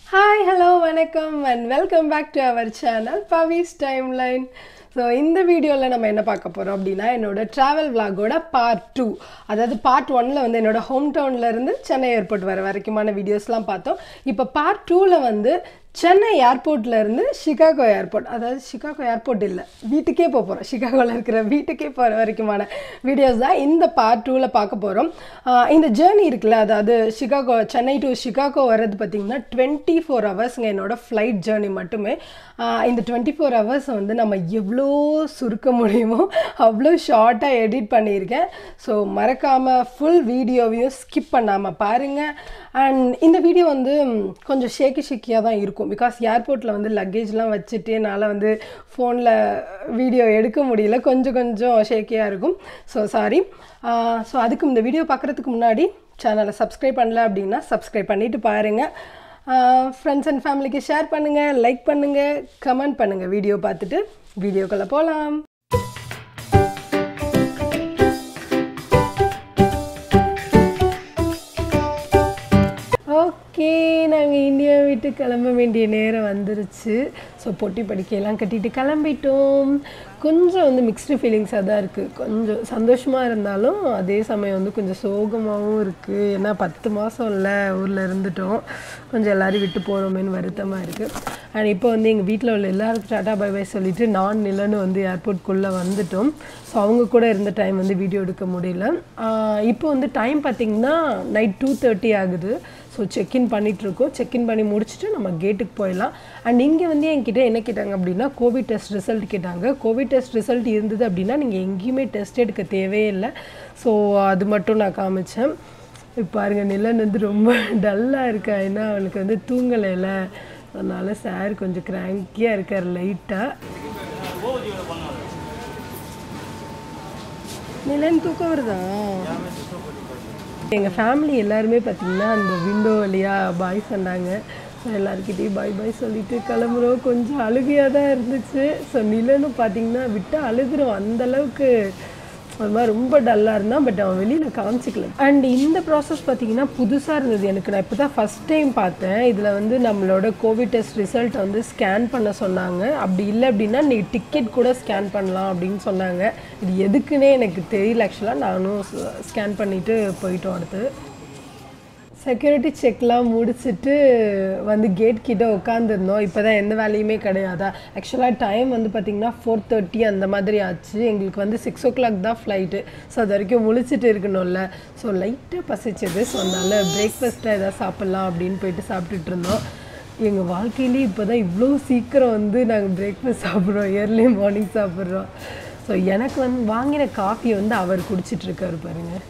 Hi hello வணக்கம் and welcome back to our channel Pavi's timeline so இந்த வீடியோவில் நம்ம என்ன பார்க்க போகிறோம் அப்படின்னா என்னோட ட்ராவல் விலாகோட பார்ட் டூ அதாவது பார்ட் ஒன்ல வந்து என்னோட ஹோம் டவுன்லேருந்து சென்னை ஏர்போர்ட் வர வரைக்குமான வீடியோஸ்லாம் பார்த்தோம் இப்போ பார்ட் டூவில் வந்து சென்னை ஏர்போர்ட்ல இருந்து சிகாகோ ஏர்போர்ட் அதாவது சிகாகோ ஏர்போர்ட் இல்லை வீட்டுக்கே போக போகிறோம் சிகாகோவில் இருக்கிற வீட்டுக்கே போகிற வரைக்குமான வீடியோஸ் தான் இந்த பார்ட் டூவில் பார்க்க போகிறோம் இந்த ஜேர்னி இருக்குல்ல அதாவது சிகாகோ சென்னை டு சிகாகோ வர்றது பார்த்திங்கன்னா டுவெண்ட்டி ஃபோர் ஹவர்ஸுங்க என்னோட ஃப்ளைட் ஜேர்னி மட்டுமே ஆஹ் இந்த டுவெண்ட்டி ஃபோர் ஹவர்ஸ் வந்து நம்ம எவ்வளோ சுருக்க முடியுமோ அவ்வளோ ஷார்ட்டாக எடிட் பண்ணியிருக்கேன் ஸோ மறக்காமல் ஃபுல் வீடியோவையும் ஸ்கிப் பண்ணாமல் பாருங்கள் அண்ட் இந்த வீடியோ வந்து ம், கொஞ்சம் ஷேக்கி ஷேக்கியாக தான் இருக்கும் பிகாஸ் ஏர்போர்ட்டில் வந்து லக்கேஜ்லாம் வச்சுட்டு என்னால் வந்து ஃபோனில் வீடியோ எடுக்க முடியல கொஞ்சம் கொஞ்சம் ஷேக்கியாக இருக்கும் ஸோ சாரி ஸோ அதுக்கு இந்த வீடியோ பார்க்குறதுக்கு முன்னாடி சேனலை சப்ஸ்கிரைப் பண்ணல அப்படின்னா சப்ஸ்கிரைப் பண்ணிவிட்டு பாருங்கள் ஃப்ரெண்ட்ஸ் அண்ட் ஃபேமிலிக்கு ஷேர் பண்ணுங்கள் லைக் பண்ணுங்கள் கமெண்ட் பண்ணுங்கள் வீடியோ பார்த்துட்டு வீடியோக்குள்ளே போகலாம் ஓகே நாங்கள் இந்தியா விட்டு கிளம்ப வேண்டிய நேரம் வந்துருச்சு ஸோ பொட்டி படிக்கையெல்லாம் கட்டிட்டு கிளம்பிட்டோம் கொஞ்சம் வந்து மிக்ஸ்டு ஃபீலிங்ஸாக தான் இருக்குது கொஞ்சம் சந்தோஷமாக இருந்தாலும் அதே சமயம் வந்து கொஞ்சம் சோகமாகவும் இருக்குது ஏன்னா பத்து மாதம் இல்லை ஊரில் இருந்துட்டோம் கொஞ்சம் எல்லாரையும் விட்டு போகிறோமேன்னு வருத்தமாக இருக்குது அண்ட் இப்போ வந்து எங்கள் வீட்டில் உள்ள எல்லாருக்கும் டாட்டா பை பை சொல்லிட்டு நான் நிலன்னு வந்து ஏர்போர்ட்குள்ளே வந்துட்டோம் ஸோ அவங்க கூட இருந்த டைம் வந்து வீடியோ எடுக்க முடியல ஆஹ் இப்போ வந்து டைம் பார்த்திங்கன்னா நைட் டூ தேர்ட்டி ஆகுது ஸோ செக்இன் பண்ணிகிட்ருக்கோம் செக்இன் பண்ணி முடிச்சுட்டு நம்ம கேட்டுக்கு போயிடலாம் அண்ட் இங்கே வந்து என்கிட்ட என்ன கேட்டாங்க அப்படின்னா கோவிட் டெஸ்ட் ரிசல்ட் கேட்டாங்க கோவிட் டெஸ்ட் ரிசல்ட் இருந்தது அப்படின்னா நீங்கள் எங்கேயுமே டெஸ்ட் எடுக்க தேவையே இல்லை ஸோ அது மட்டும் நான் காமிச்சேன் இப்போ பாருங்க நிலன் வந்து ரொம்ப டல்லாக இருக்கா ஏன்னா அவனுக்கு வந்து தூங்கலைல அதனால சார் கொஞ்சம் கிராங்கியாக இருக்கார் லைட்டாக நிலன் தூக்கம் வருதா எங்கள் ஃபேமிலி எல்லாருமே பார்த்தீங்கன்னா அந்த விண்டோ வழியாக பாய் சொன்னாங்க ஸோ எல்லாருக்கிட்டையும் பாய் பாய் சொல்லிட்டு கிளம்புறோம் கொஞ்சம் அழுகையாக தான் இருந்துச்சு ஸோ நிலனும் பார்த்தீங்கன்னா விட்டு அழுதுரும் அந்த அளவுக்கு ஒரு மாதிரி ரொம்ப டல்லாக இருந்தான் பட் அவன் வெளியில் காமிச்சிக்கல அண்ட் இந்த ப்ராசஸ் பார்த்தீங்கன்னா புதுசாக இருந்தது எனக்கு நான் இப்போ தான் ஃபஸ்ட் டைம் பார்த்தேன் இதில் வந்து நம்மளோட கோவிட் டெஸ்ட் ரிசல்ட் வந்து ஸ்கேன் பண்ண சொன்னாங்க அப்படி இல்லை அப்படின்னா நீ டிக்கெட் கூட ஸ்கேன் பண்ணலாம் அப்படின்னு சொன்னாங்க இது எதுக்குன்னே எனக்கு தெரியல ஆக்சுவலாக நானும் ஸ்கேன் பண்ணிவிட்டு போயிட்டோம் அடுத்து செக்யூரிட்டி செக்லாம் முடிச்சுட்டு வந்து கேட் கிட்ட உட்காந்துருந்தோம் இப்போ தான் எந்த வேலையுமே கிடையாதா ஆக்சுவலாக டைம் வந்து பார்த்திங்கன்னா ஃபோர் தேர்ட்டி அந்த மாதிரி ஆச்சு எங்களுக்கு வந்து சிக்ஸ் ஓ கிளாக் தான் ஃப்ளைட்டு ஸோ அது வரைக்கும் முழிச்சிட்டு இருக்கணும்ல ஸோ லைட்டாக பசிச்சது ஸோ அதனால பிரேக்ஃபாஸ்ட்டாக எதாவது சாப்பிட்லாம் அப்படின்னு போயிட்டு சாப்பிட்டுட்டு இருந்தோம் எங்கள் வாழ்க்கையிலே இப்போ தான் இவ்வளோ சீக்கிரம் வந்து நாங்கள் பிரேக்ஃபாஸ்ட் சாப்பிட்றோம் இயர்லி மார்னிங் சாப்பிட்றோம் ஸோ எனக்கு வந்து வாங்கின காஃபியை வந்து அவர் குடிச்சிட்ருக்காரு பாருங்கள்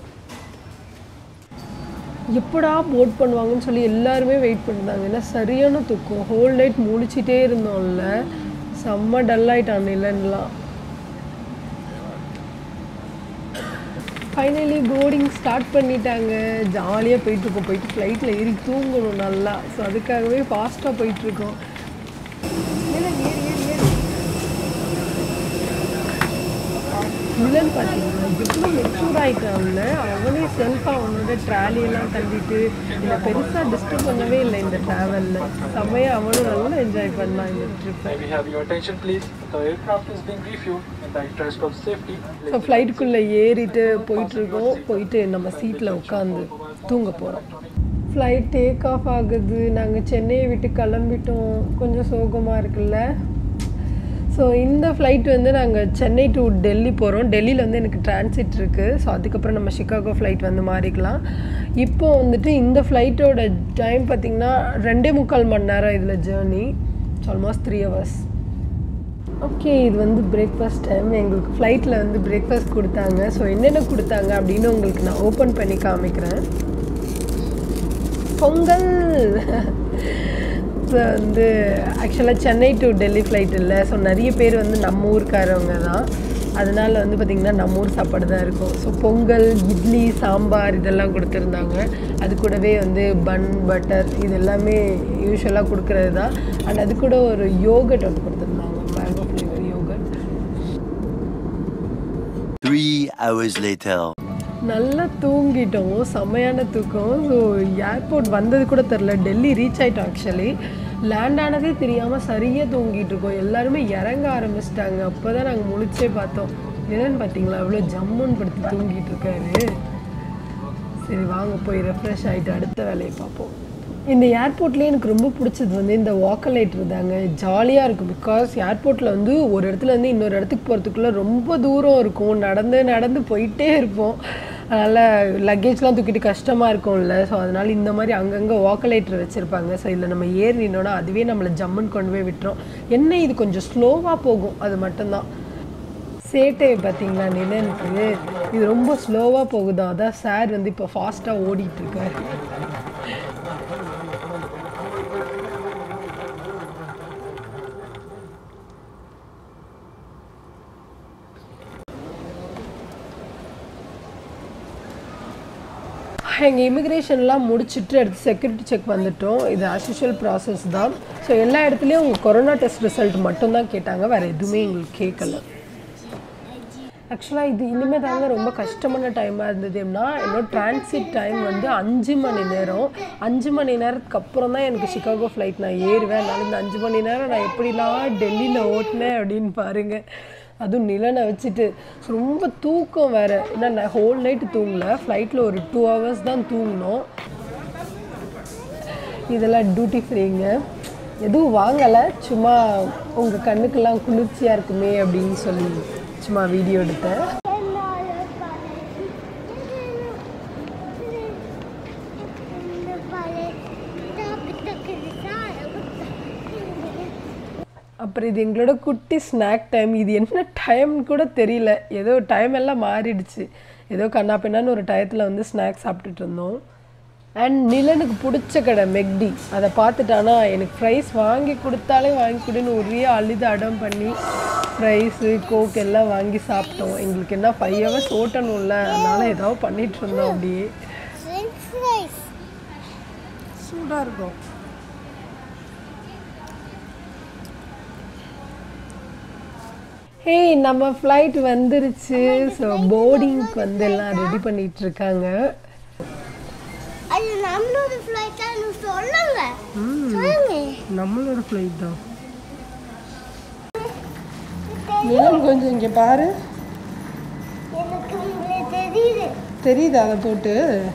எப்படா போட் பண்ணுவாங்கன்னு சொல்லி எல்லாருமே வெயிட் பண்ணிருந்தாங்க ஏன்னா சரியான தூக்கம் ஹோல் நைட் முழிச்சிட்டே இருந்தோம்ல செம்ம டல்லாயிட்டான் இல்லைன்னுலாம் ஃபைனலி போர்டிங் ஸ்டார்ட் பண்ணிட்டாங்க ஜாலியாக போயிட்டுருக்கோம் போயிட்டு ஃப்ளைட்டில் ஏறி தூங்கணும் நல்லா ஸோ அதுக்காகவே ஃபாஸ்ட்டாக போயிட்டுருக்கோம் ஏறி ஏறி ஏறி ஏறி வில்லன் பார்த்தீங்கன்னா எவ்வளோ மெச்சூர் ஆகிட்டான்ல அவனே செல்ஃபாக அவனோட ட்ராலியெல்லாம் தள்ளிட்டு என்னை பெருசாக டிஸ்டர்ப் பண்ணவே இல்லை இந்த ட்ராவலில் செம்மையாக அவனும் நல்லா என்ஜாய் பண்ணான் இந்த ட்ரிப்பை May we have your attention, please? The aircraft is being refueled in the interest of safety. So ஃப்ளைட்டுக்குள்ளே ஏறிட்டு போயிட்டுருக்கோம் போயிட்டு நம்ம சீட்டில் உட்காந்து தூங்க போகிறோம் ஃப்ளைட் டேக் ஆஃப் ஆகுது நாங்கள் சென்னையை விட்டு கிளம்பிட்டோம் கொஞ்சம் சோகமாக இருக்குல்ல ஸோ இந்த ஃப்ளைட் வந்து நாங்கள் சென்னை டு டெல்லி போகிறோம் டெல்லியில் வந்து எனக்கு டிரான்சிட் இருக்குது ஸோ அதுக்கப்புறம் நம்ம சிகாகோ ஃப்ளைட் வந்து மாறிக்கலாம் இப்போ வந்துட்டு இந்த ஃப்ளைட்டோட டைம் பார்த்திங்கன்னா ரெண்டே முக்கால் மணி நேரம் இதில் journey almost three hours okay இது வந்து பிரேக்ஃபாஸ்ட் டைம் எங்களுக்கு ஃப்ளைட்டில் வந்து பிரேக்ஃபாஸ்ட் கொடுத்தாங்க ஸோ என்னென்ன கொடுத்தாங்க அப்படின்னு உங்களுக்கு நான் ஓப்பன் பண்ணி காமிக்கிறேன் பொங்கல் ஸோ வந்து ஆக்சுவலாக சென்னை டு டெல்லி ஃப்ளைட் இல்லை ஸோ நிறைய பேர் வந்து நம்ம ஊருக்காரவங்க தான் அதனால வந்து பார்த்திங்கன்னா நம்ம ஊர் சாப்பாடு தான் இருக்கும் ஸோ பொங்கல் இட்லி சாம்பார் இதெல்லாம் கொடுத்துருந்தாங்க அது கூடவே வந்து பன் பட்டர் இது எல்லாமே யூஸ்வலாக கொடுக்குறது தான் அண்ட் அது கூட ஒரு யோகட் ஒன்று கொடுத்துருந்தாங்க mango flavour yogurt Three hours later. நல்லா தூங்கிட்டோம் செம்மையான தூக்கம் ஸோ ஏர்போர்ட் வந்தது கூட தெரில டெல்லி ரீச் ஆகிட்டோம் ஆக்சுவலி லேண்ட் ஆனதே தெரியாமல் சரியாக தூங்கிட்டு இருக்கோம் எல்லாருமே இறங்க ஆரம்பிச்சிட்டாங்க அப்போ தான் நாங்கள் முழிச்சே பார்த்தோம் என்னன்னு பார்த்தீங்களா அவ்வளோ ஜம்முன்னு படுத்து தூங்கிட்டு இருக்காரு சரி வாங்க போய் ரெஃப்ரெஷ் ஆகிட்டு அடுத்த வேலையை பார்ப்போம் இந்த ஏர்போர்ட்லேயே எனக்கு ரொம்ப பிடிச்சது வந்து இந்த வாக்கலைட் இருந்தாங்க ஜாலியாக இருக்கும் பிகாஸ் ஏர்போர்ட்டில் வந்து ஒரு இடத்துல இருந்து இன்னொரு இடத்துக்கு போகிறதுக்குள்ளே ரொம்ப தூரம் இருக்கும் நடந்து நடந்து போயிட்டே இருப்போம் அதனால் லக்கேஜ்லாம் தூக்கிட்டு கஷ்டமாக இருக்கும்ல ஸோ அதனால் இந்த மாதிரி அங்கங்கே வாக்கலைட்டர் வச்சுருப்பாங்க ஸோ இதில் நம்ம ஏறி நின்னோன்னா அதுவே நம்மளை ஜம்முன்னு கொண்டு போய் விட்டுரும் என்ன இது கொஞ்சம் ஸ்லோவாக போகும் அது மட்டும்தான் சேட்டையை பார்த்தீங்களா நிலனுக்கு இது ரொம்ப ஸ்லோவாக போகுதா அதான் சார் வந்து இப்போ ஃபாஸ்ட்டாக ஓடிட்டு இருக்காரு எங்கள் இமிக்ரேஷன்லாம் முடிச்சுட்டு அடுத்து செக்யூரிட்டி செக் வந்துட்டோம் இது அஸ்யூஷுவல் ப்ராசஸ் தான் ஸோ எல்லா இடத்துலையும் உங்கள் கொரோனா டெஸ்ட் ரிசல்ட் மட்டும்தான் கேட்டாங்க வேறு எதுவுமே எங்களுக்கு கேட்கல ஆக்சுவலாக இது இனிமேல் தாங்க ரொம்ப கஷ்டமான டைமாக இருந்தது ஏன்னா என்னோட டிரான்சிட் டைம் வந்து அஞ்சு மணி நேரம் அஞ்சு மணி நேரத்துக்கு அப்புறம் தான் எனக்கு சிகாகோ ஃப்ளைட் நான் ஏறுவேன் அதனால இந்த அஞ்சு மணி நேரம் நான் எப்படிலாம் டெல்லியில் ஓட்டினேன் அப்படின்னு பாருங்கள் அதுவும் நிலனை வச்சுட்டு ஸோ ரொம்ப தூக்கம் வேறு ஏன்னா நான் ஹோல் நைட்டு தூங்கல ஃப்ளைட்டில் ஒரு டூ ஹவர்ஸ் தான் தூங்கினோம் இதெல்லாம் டியூட்டி ஃப்ரீங்க எதுவும் வாங்கலை சும்மா உங்கள் கண்ணுக்கெல்லாம் குளிர்ச்சியாக இருக்குமே அப்படின்னு சொல்லி சும்மா வீடியோ எடுத்தேன் அப்புறம் இது எங்களோட குட்டி ஸ்நாக் டைம் இது என்ன டைம்னு கூட தெரியல ஏதோ டைம் எல்லாம் மாறிடுச்சு ஏதோ கண்ணா பின்னான்னு ஒரு டயத்தில் வந்து ஸ்நாக்ஸ் சாப்பிட்டுட்டு இருந்தோம் அண்ட் நிலனுக்கு பிடிச்ச கடை மெக்டி அதை பார்த்துட்டானா எனக்கு ப்ரைஸ் வாங்கி கொடுத்தாலே வாங்கி கொடுன்னு ஒரே அழுது அடம் பண்ணி ப்ரைஸு கோக் எல்லாம் வாங்கி சாப்பிட்டோம் எங்களுக்கு என்ன ஃபைவ் ஹவர்ஸ் ஓட்டணும்ல அதனால ஏதாவது பண்ணிட்டு இருந்தோம் அப்படியே சூடாக இருக்கும் ஹே நம்ம ஃப்ளைட் வந்துருச்சு ஸோ போர்டிங்க்கு வந்து எல்லாம் ரெடி பண்ணிட்டு இருக்காங்க அது நம்மளோட ஃப்ளைட்டா நீ சொல்லுங்க சொல்லுங்க நம்மளோட ஃப்ளைட் தான் நிலம் கொஞ்சம் இங்கே பாரு எனக்கு உங்களுக்கு தெரியுது தெரியுதா அதை போட்டு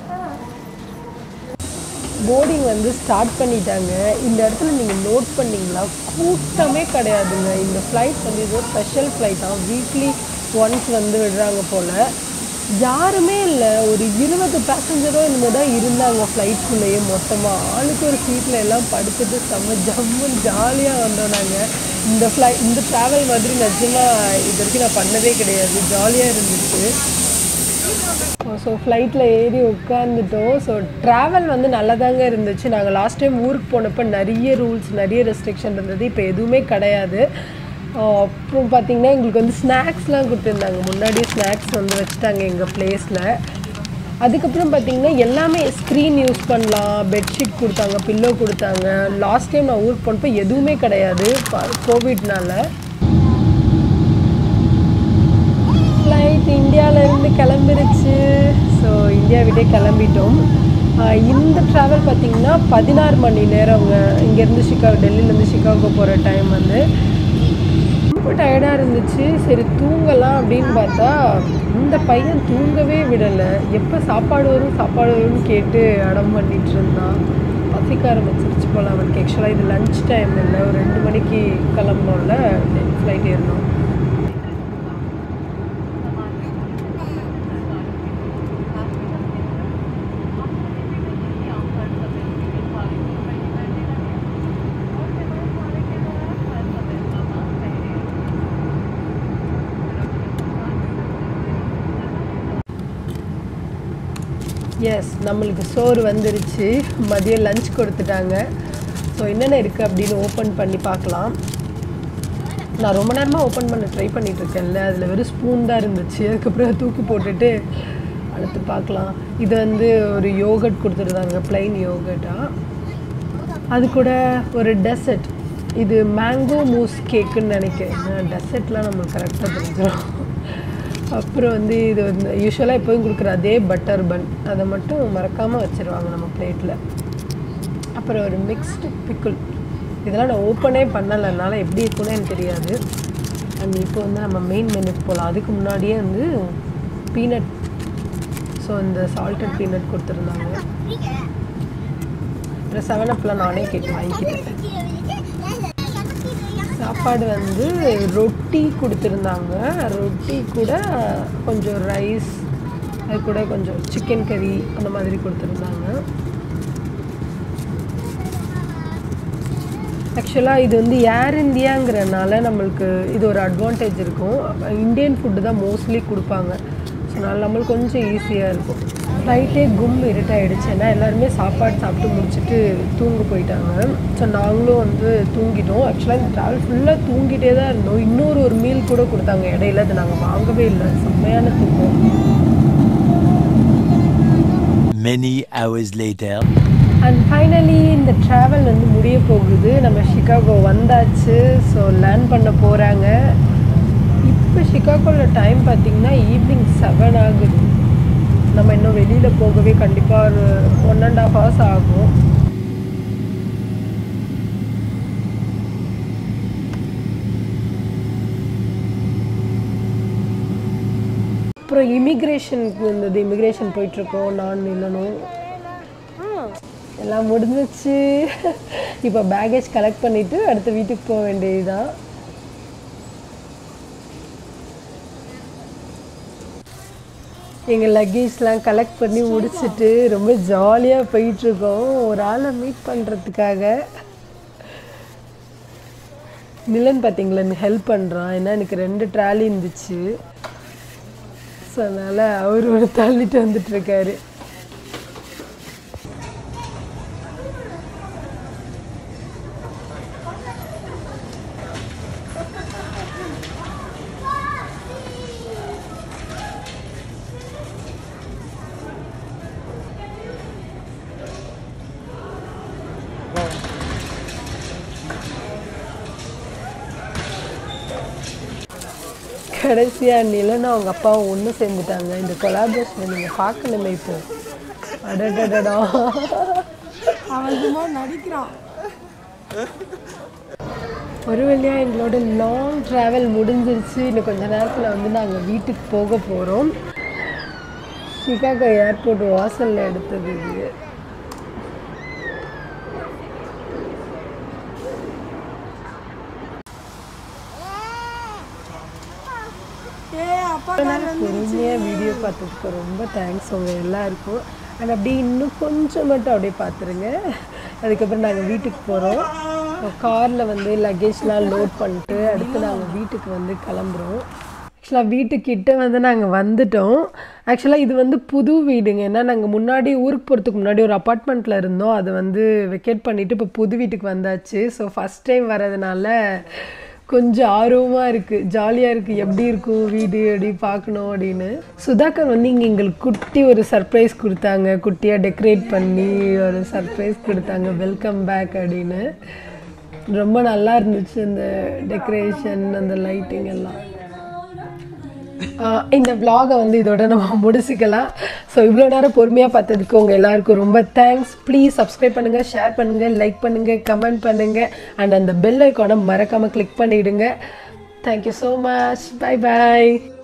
போர்டிங் வந்து ஸ்டார்ட் பண்ணிட்டாங்க இந்த இடத்துல நீங்கள் நோட் பண்ணீங்களா கூட்டமே கிடையாதுங்க இந்த ஃப்ளைட் வந்து ஏதோ ஸ்பெஷல் ஃப்ளைட் தான் வீக்லி ஒன்ஸ் வந்து விடுறாங்க போல் யாருமே இல்லை ஒரு இருபது பேசஞ்சரோ என்னமோ தான் இருந்தாங்க ஃப்ளைட்குள்ளேயே மொத்தமாக ஆளுக்கு ஒரு சீட்டில் எல்லாம் படுத்துட்டு செம்ம ஜம்முன்னு ஜாலியாக வந்தோம் நாங்கள் இந்த ஃப்ளை இந்த ட்ராவல் மாதிரி நிஜமாக இது வரைக்கும் நான் பண்ணதே கிடையாது ஜாலியாக இருந்துச்சு ஸோ ஃப்ளைட்டில் ஏறி உட்காந்துட்டோம் ஸோ ட்ராவல் வந்து நல்லதாங்க இருந்துச்சு நாங்கள் லாஸ்ட் டைம் ஊருக்கு போனப்போ நிறைய ரூல்ஸ் நிறைய ரெஸ்ட்ரிக்ஷன் இருந்தது இப்போ எதுவுமே கிடையாது ஆஹ் அப்புறம் பார்த்தீங்கன்னா எங்களுக்கு வந்து ஸ்நாக்ஸ்லாம் கொடுத்துருந்தாங்க முன்னாடியே ஸ்நாக்ஸ் வந்து வச்சுட்டாங்க எங்கள் பிளேஸில் அதுக்கப்புறம் பார்த்தீங்கன்னா எல்லாமே ஸ்க்ரீன் யூஸ் பண்ணலாம் பெட்ஷீட் கொடுத்தாங்க பில்லோ கொடுத்தாங்க லாஸ்ட் டைம் நான் ஊருக்கு போனப்போ எதுவுமே கிடையாது கோவிட்னால ஃப்ளைட் இந்தியாவிலேருந்து கிளம்பிருச்சு ஸோ இந்தியா விட்டே கிளம்பிட்டோம் ஆஹ் இந்த ட்ராவல் பார்த்தீங்கன்னா பதினாறு மணி நேரங்க இங்கேருந்து சிகாகோ டெல்லியிலேருந்து சிகாகோ போகிற டைம் வந்து ரொம்ப டயர்டாக இருந்துச்சு சரி தூங்கலாம் அப்படின்னு பார்த்தா இந்த பையன் தூங்கவே விடலை எப்போ சாப்பாடு வரும் சாப்பாடு வரும்னு கேட்டு அடம் பண்ணிட்டு இருந்தான் பசிக்க ஆரம்பிச்சிருச்சு போல் அவனுக்கு ஆக்சுவலாக இது லஞ்ச் டைம் இல்லை ஒரு ரெண்டு மணிக்கு கிளம்புனோம்ல ஃப்ளைட் ஏறணும் எஸ் நம்மளுக்கு சோறு வந்துருச்சு மதியம் லஞ்ச் கொடுத்துட்டாங்க ஸோ என்னென்ன இருக்குது அப்படின்னு ஓப்பன் பண்ணி பார்க்கலாம் நான் ரொம்ப நேரமாக ஓப்பன் பண்ண ட்ரை பண்ணிட்டு இருக்கேன்ல அதில் வெறும் ஸ்பூன் தான் இருந்துச்சு அதுக்கப்புறம் தூக்கி போட்டுட்டு அடுத்து பார்க்கலாம் இது வந்து ஒரு யோகட் கொடுத்துருந்தாங்க plain யோகட்டா அது கூட ஒரு டெசர்ட் இது மேங்கோ மூஸ் கேக்குன்னு நினைக்கிறேன் டெசர்ட்லாம் நம்மளுக்கு கரெக்டாக தெரிஞ்சிடும் அப்புறம் வந்து இது வந்து யூஸ்வலாக எப்போதும் கொடுக்குற அதே பட்டர் பன் அதை மட்டும் மறக்காமல் வச்சுருவாங்க நம்ம பிளேட்டில் அப்புறம் ஒரு மிக்ஸ்டு பிக்குள் இதெல்லாம் நான் ஓப்பனே பண்ணலை அதனால் எப்படி இருக்குன்னு எனக்கு தெரியாது அண்ட் இப்போ வந்து நம்ம மெயின் மெனுக்கு போகலாம் அதுக்கு முன்னாடியே வந்து பீனட் ஸோ இந்த சால்டட் பீனட் கொடுத்துருந்தாங்க அப்புறம் செவன் அப்லாம் நானே கேட்டு வாங்கிக்கிட்டேன் சாப்பாடு வந்து ரொட்டி கொடுத்துருந்தாங்க ரொட்டி கூட கொஞ்சம் ரைஸ் அது கூட கொஞ்சம் சிக்கன் கறி அந்த மாதிரி கொடுத்துருந்தாங்க ஆக்சுவலாக இது வந்து ஏர் இந்தியாங்கிறனால நம்மளுக்கு இது ஒரு அட்வான்டேஜ் இருக்கும் இந்தியன் ஃபுட்டு தான் மோஸ்ட்லி கொடுப்பாங்க ஸோ அதனால நம்மளுக்கு கொஞ்சம் ஈஸியாக இருக்கும் ஃப்ளைட்டே கும் இருட்டாயிடுச்சு ஏன்னா எல்லாருமே சாப்பாடு சாப்பிட்டு முடிச்சுட்டு தூங்க போயிட்டாங்க ஸோ நாங்களும் வந்து தூங்கிட்டோம் ஆக்சுவலாக இந்த ட்ராவல் ஃபுல்லாக தூங்கிட்டே தான் இருந்தோம் இன்னொரு ஒரு மீல் கூட கொடுத்தாங்க இடையில அது நாங்கள் வாங்கவே இல்லை செம்மையான தூக்கம் Many hours later. And finally இந்த ட்ராவல் வந்து முடிய போகுது நம்ம சிகாகோ வந்தாச்சு ஸோ லேர்ன் பண்ண போகிறாங்க இப்போ சிகாகோவில் டைம் பார்த்திங்கன்னா ஈவினிங் செவன் ஆகுது நம்ம இன்னும் வெளியில் போகவே கண்டிப்பாக ஒரு ஒன் அண்ட் ஹாஃப் ஹவர்ஸ் ஆகும் அப்புறம் இமிக்ரேஷனுக்கு இருந்தது இமிக்ரேஷன் போயிட்டுருக்கோம் நான் இல்லணும் எல்லாம் முடிஞ்சிச்சு இப்போ பேகேஜ் கலெக்ட் பண்ணிவிட்டு அடுத்த வீட்டுக்கு போக வேண்டியதுதான் எங்கள் லக்கேஜ்லாம் கலெக்ட் பண்ணி முடிச்சுட்டு ரொம்ப ஜாலியாக போயிட்டுருக்கோம் ஒரு ஆளை மீட் பண்ணுறதுக்காக நிலன் பார்த்தீங்களா ஹெல்ப் பண்ணுறான் ஏன்னா எனக்கு ரெண்டு ட்ராலி இருந்துச்சு ஸோ அதனால் அவர் ஒரு தள்ளிட்டு வந்துட்டு இருக்காரு கடைசியாக நிலனும் அவங்க அப்பாவும் ஒன்று சேர்ந்துட்டாங்க இந்த கொலாபரேஷனை நீங்கள் பார்க்கணுமே இப்போ அடடடடா அவன் சும்மா நடிக்கிறான் ஒரு வழியா எங்களோட லாங் ட்ராவல் முடிஞ்சிருச்சு இன்னும் கொஞ்ச நேரத்தில் வந்து நாங்கள் வீட்டுக்கு போக போகிறோம் சிகாகோ ஏர்போர்ட் வாசலில் எடுத்தது இது பொறுமையாக வீடியோ பார்த்ததுக்கு ரொம்ப தேங்க்ஸ் உங்கள் எல்லாருக்கும் அண்ட் அப்படியே இன்னும் கொஞ்சம் மட்டும் அப்படியே பார்த்துருங்க அதுக்கப்புறம் நாங்கள் வீட்டுக்கு போகிறோம் காரில் வந்து லக்கேஜ்லாம் லோட் பண்ணிட்டு அடுத்து நாங்கள் வீட்டுக்கு வந்து கிளம்புறோம் ஆக்சுவலாக வீட்டுக்கிட்ட வந்து நாங்கள் வந்துட்டோம் ஆக்சுவலாக இது வந்து புது வீடுங்க ஏன்னா நாங்கள் முன்னாடி ஊருக்கு போகிறதுக்கு முன்னாடி ஒரு அப்பார்ட்மெண்ட்டில் இருந்தோம் அதை வந்து வெக்கேட் பண்ணிவிட்டு இப்போ புது வீட்டுக்கு வந்தாச்சு ஸோ ஃபஸ்ட் டைம் வரதுனால கொஞ்சம் ஆர்வமாக இருக்குது ஜாலியாக இருக்குது எப்படி இருக்கும் வீடு அப்படி பார்க்கணும் அப்படின்னு சுதாகர் வந்து இங்கே எங்களுக்கு குட்டி ஒரு சர்ப்ரைஸ் கொடுத்தாங்க குட்டியாக டெக்கரேட் பண்ணி ஒரு சர்ப்ரைஸ் கொடுத்தாங்க வெல்கம் பேக் அப்படின்னு ரொம்ப நல்லா இருந்துச்சு அந்த டெக்கரேஷன் அந்த லைட்டிங் எல்லாம் ஆஹ் இந்த vlog-அ வந்து இதோட நம்ம முடிச்சுக்கலாம் ஸோ இவ்வளோ நேரம் பொறுமையாக பார்த்ததுக்கு உங்கள் எல்லாருக்கும் ரொம்ப தேங்க்ஸ் ப்ளீஸ் சப்ஸ்கிரைப் பண்ணுங்கள் ஷேர் பண்ணுங்கள் லைக் பண்ணுங்கள் கமெண்ட் பண்ணுங்கள் அண்ட் அந்த பெல் ஐக்கானை மறக்காமல் கிளிக் பண்ணிவிடுங்க தேங்க்யூ ஸோ மச் பை பாய்